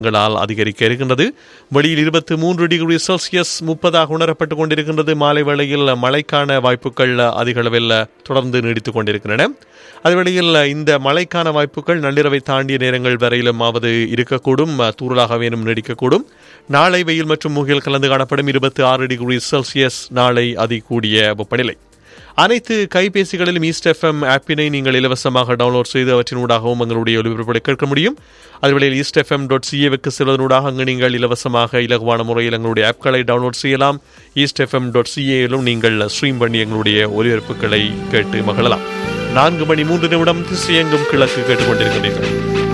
ங்களால் அதிகரிக்க இருக்கின்றது வெளியில் இருபத்தி மூன்று டிகிரி செல்சியஸ் முப்பதாக உணரப்பட்டுக் கொண்டிருக்கின்றது மாலை வேளையில் மழைக்கான வாய்ப்புகள் அதிக அளவில் தொடர்ந்து நீடித்துக் கொண்டிருக்கின்றன அதேவேளையில் இந்த மழைக்கான வாய்ப்புகள் நள்ளிரவை தாண்டிய நேரங்கள் வரையிலும் ஆவது இருக்கக்கூடும் தூரலாகவேனும் நீடிக்கக்கூடும் நாளை வெயில் மற்றும் முகில் கலந்து காணப்படும் இருபத்தி ஆறு டிகிரி செல்சியஸ் நாளை அதிகூடிய வெப்பநிலை அனைத்து கைபேசிகளிலும் ஈஸ்ட் எஃப்எம் ஆப்பினை நீங்கள் இலவசமாக டவுன்லோட் செய்து அவற்றினூடாகவும் எங்களுடைய ஒலிபரப்புகளை கேட்க முடியும் அதுவேளையில் ஈஸ்ட் எஃப்எம் டாட் சிஏவுக்கு செல்வதனூடாக அங்கு நீங்கள் இலவசமாக இலகுவான முறையில் எங்களுடைய ஆப்களை டவுன்லோட் செய்யலாம் ஈஸ்ட் எஃப்எம் டாட் சிஏயிலும் நீங்கள் ஸ்ட்ரீம் பண்ணி எங்களுடைய ஒலிபரப்புகளை கேட்டு மகிழலாம் நான்கு மணி மூன்று நிமிடம் திசையெங்கும் கிழக்கு கேட்டுக்கொண்டிருக்கிறீர்கள்